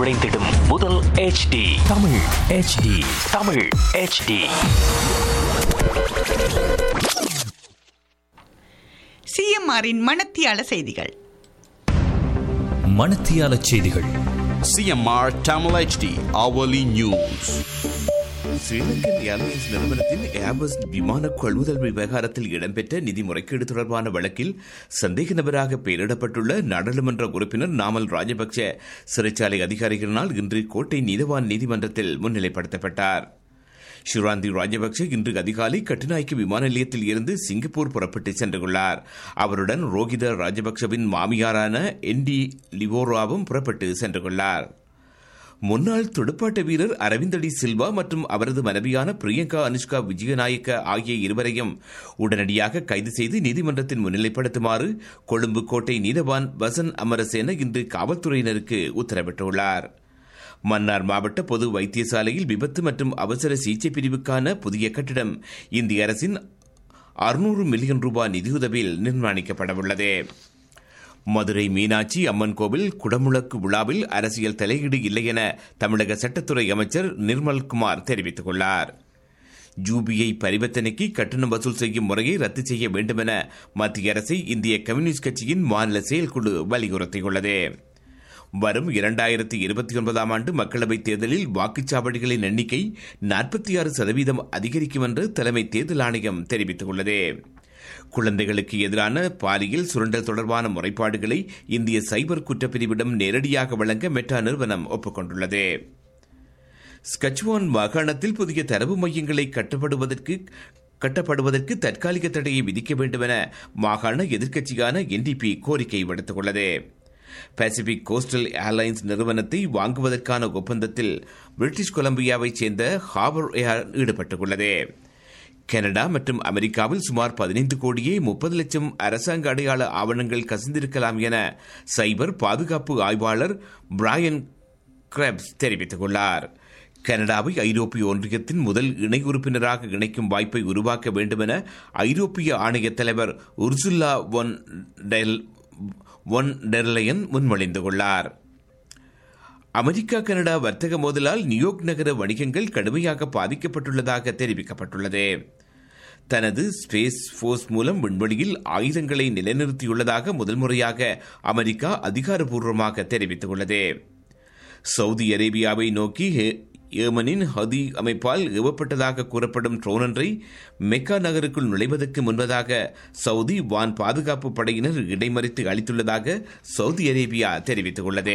நுழைந்திடும் முதல் HD Tamil HD Tamil HD சிஎம்ஆரின் மணத்தியால செய்திகள் மணத்தியால செய்திகள் CMR Tamil HD hourly news. SriLankan airlines நிறுவனத்தின் ஏர்பஸ் விமான கொள்முதல் விவகாரத்தில் இடம்பெற்ற நிதி முறைகேடு தொடர்பான வழக்கில் சந்தேக நபராக பெயரிடப்பட்டுள்ள நாடாளுமன்ற உறுப்பினர் நாமல் ராஜபக்ச சிறைச்சாலை அதிகாரிகளினால் இன்று கோட்டை நீதவான் நீதிமன்றத்தில் முன்னிலைப்படுத்தப்பட்டார் ஷிராந்தி ராஜபக்சே இன்று அதிகாலை கட்டுநாய்க்கு விமான நிலையத்தில் இருந்து சிங்கப்பூர் புறப்பட்டு சென்றுள்ளார் அவருடன் ரோஹித ராஜபக்சவின் மாமியாரான என்டி லிவோராவும் புறப்பட்டு சென்றுள்ளார் முன்னாள் துடுப்பாட்ட வீரர் அரவிந்தடி சில்வா மற்றும் அவரது மனைவியான பிரியங்கா அனுஷ்கா விஜயநாயக்க ஆகிய இருவரையும் உடனடியாக கைது செய்து நீதிமன்றத்தில் முன்னிலைப்படுத்துமாறு கொழும்பு கோட்டை நீதவான் வசன் அமரசேன இன்று காவல்துறையினருக்கு உத்தரவிட்டுள்ளார் மன்னார் மாவட்ட பொது வைத்தியசாலையில் விபத்து மற்றும் அவசர சிகிச்சை பிரிவுக்கான புதிய கட்டிடம் இந்திய அரசின் அறுநூறு மில்லியன் ரூபாய் நிதியுதவியில் நிர்மாணிக்கப்படவுள்ளது மதுரை மீனாட்சி அம்மன் கோவில் குடமுழக்கு விழாவில் அரசியல் தலையீடு இல்லை என தமிழக சட்டத்துறை அமைச்சர் நிர்மல்குமார் தெரிவித்துள்ளார் ஜூபிஐ பரிவர்த்தனைக்கு கட்டணம் வசூல் செய்யும் முறையை ரத்து செய்ய வேண்டும் என மத்திய அரசை இந்திய கம்யூனிஸ்ட் கட்சியின் மாநில செயற்குழு வலியுறுத்தியுள்ளது வரும் இரண்டாயிரத்தி இருபத்தி ஒன்பதாம் ஆண்டு மக்களவைத் தேர்தலில் வாக்குச்சாவடிகளின் எண்ணிக்கை நாற்பத்தி ஆறு சதவீதம் அதிகரிக்கும் என்று தலைமை தேர்தல் ஆணையம் தெரிவித்துள்ளது குழந்தைகளுக்கு எதிரான பாலியல் சுரண்டல் தொடர்பான முறைப்பாடுகளை இந்திய சைபர் குற்றப்பிரிவிடம் நேரடியாக வழங்க மெட்டா நிறுவனம் ஒப்புக்கொண்டுள்ளது ஸ்கச்வான் மாகாணத்தில் புதிய தரவு மையங்களை கட்டப்படுவதற்கு கட்டப்படுவதற்கு தற்காலிக தடையை விதிக்க வேண்டும் என மாகாண எதிர்க்கட்சியான என்டிபி கோரிக்கை விடுத்துள்ளது பசிபிக் கோஸ்டல் ஏர்லைன்ஸ் நிறுவனத்தை வாங்குவதற்கான ஒப்பந்தத்தில் பிரிட்டிஷ் கொலம்பியாவைச் சேர்ந்த ஹாபர் ஏர் ஈடுபட்டுள்ளது கனடா மற்றும் அமெரிக்காவில் சுமார் பதினைந்து கோடியே முப்பது லட்சம் அரசாங்க அடையாள ஆவணங்கள் கசிந்திருக்கலாம் என சைபர் பாதுகாப்பு ஆய்வாளர் பிராயன் கிரப்ஸ் தெரிவித்துள்ளார் கனடாவை ஐரோப்பிய ஒன்றியத்தின் முதல் இணை உறுப்பினராக இணைக்கும் வாய்ப்பை உருவாக்க வேண்டும் என ஐரோப்பிய ஆணைய தலைவர் Ursula von der von der Leyen முன்மொழிந்துள்ளார் அமெரிக்கா கனடா வர்த்தக மோதலால் நியூயார்க் நகர வணிகங்கள் கடுமையாக பாதிக்கப்பட்டுள்ளதாக தெரிவிக்கப்பட்டுள்ளது தனது ஸ்பேஸ் போர்ஸ் மூலம் விண்வெளியில் ஆயுதங்களை நிலைநிறுத்தியுள்ளதாக முதல் முறையாக அமெரிக்கா அதிகாரப்பூர்வமாக தெரிவித்துள்ளது சவுதி அரேபியாவை நோக்கி ஏமனின் ஹதி அமைப்பால் ஏவப்பட்டதாக கூறப்படும் ட்ரோன் ஒன்றை மெக்கா நகருக்குள் நுழைவதற்கு முன்பதாக சவுதி வான் பாதுகாப்பு படையினர் இடைமறித்து அளித்துள்ளதாக சவுதி அரேபியா தெரிவித்துள்ளது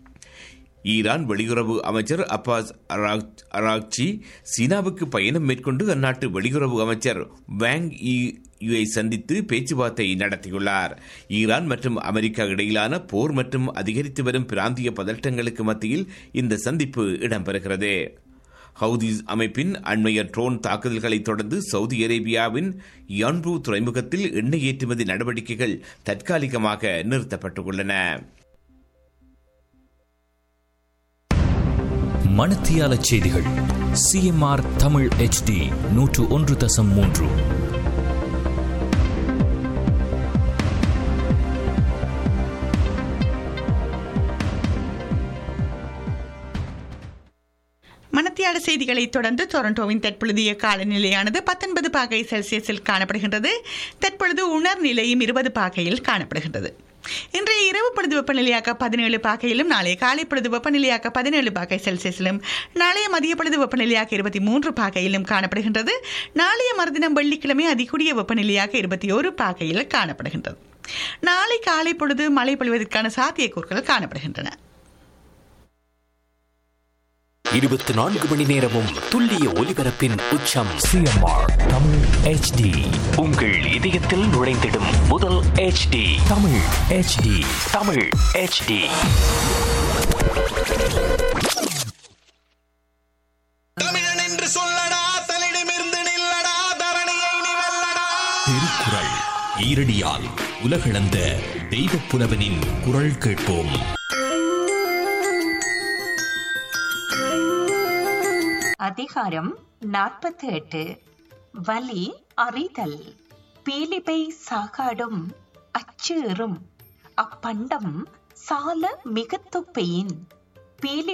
ஈரான் வெளியுறவு அமைச்சர் அப்பாஸ் அராக்சி சீனாவுக்கு பயணம் மேற்கொண்டு அந்நாட்டு வெளியுறவு அமைச்சர் வேங் யுவை சந்தித்து பேச்சுவார்த்தை நடத்தியுள்ளார் ஈரான் மற்றும் அமெரிக்கா இடையிலான போர் மற்றும் அதிகரித்து வரும் பிராந்திய பதட்டங்களுக்கு மத்தியில் இந்த சந்திப்பு இடம்பெறுகிறது ஹவுதீஸ் அமைப்பின் அண்மைய ட்ரோன் தாக்குதல்களை தொடர்ந்து சவுதி அரேபியாவின் யான்பு துறைமுகத்தில் எண்ணெய் ஏற்றுமதி நடவடிக்கைகள் தற்காலிகமாக நிறுத்தப்பட்டுள்ளன மணத்தியால செய்திகள் சிஎம்ஆர் தமிழ் HD நூற்று ஒன்று தசம் மூன்று மணத்தியாட செய்திகளை தொடர்ந்து டொரண்டோவின் தற்பொழுதைய காலநிலையானது பத்தொன்பது பாகை செல்சியஸில் காணப்படுகின்றது தற்பொழுது உணர் நிலையும் இருபது பாகையில் காணப்படுகின்றது இன்றைய இரவு பொழுது வெப்பநிலையாக பதினேழு பாகையிலும் நாளைய காலை பொழுது வெப்பநிலையாக பதினேழு பாகை செல்சியஸிலும் நாளைய மதிய பொழுது வெப்பநிலையாக இருபத்தி மூன்று பாகையிலும் காணப்படுகின்றது நாளைய மறுதினம் வெள்ளிக்கிழமை அதிகூடிய வெப்பநிலையாக இருபத்தி ஒரு பாகையில் காணப்படுகின்றது நாளை காலை பொழுது மழை பொழிவதற்கான சாத்தியக்கூறுகள் காணப்படுகின்றன இருபத்தி நான்கு மணி நேரமும் துல்லிய ஒலிபரப்பின் உச்சம் சிஎம்ஆர் தமிழ் HD உங்கள் இதயத்தில் நுழைந்திடும் முதல் HD Tamil HD Tamil HD தமிழன் என்று சொல்லடா தலிடமிருந்து நில்லடா தரணியை நீ வெல்லடா திருக்குறள் ஈரடியால் உலகளந்த தெய்வப் புலவனின் குரல் கேட்போம் அதிகாரம் நாற்பத்தி எட்டு வலி அறிதல் பீலிபை சாகாடும் அச்சேறும் அப்பண்டம் சால மிகத்துப்பையின் பீலி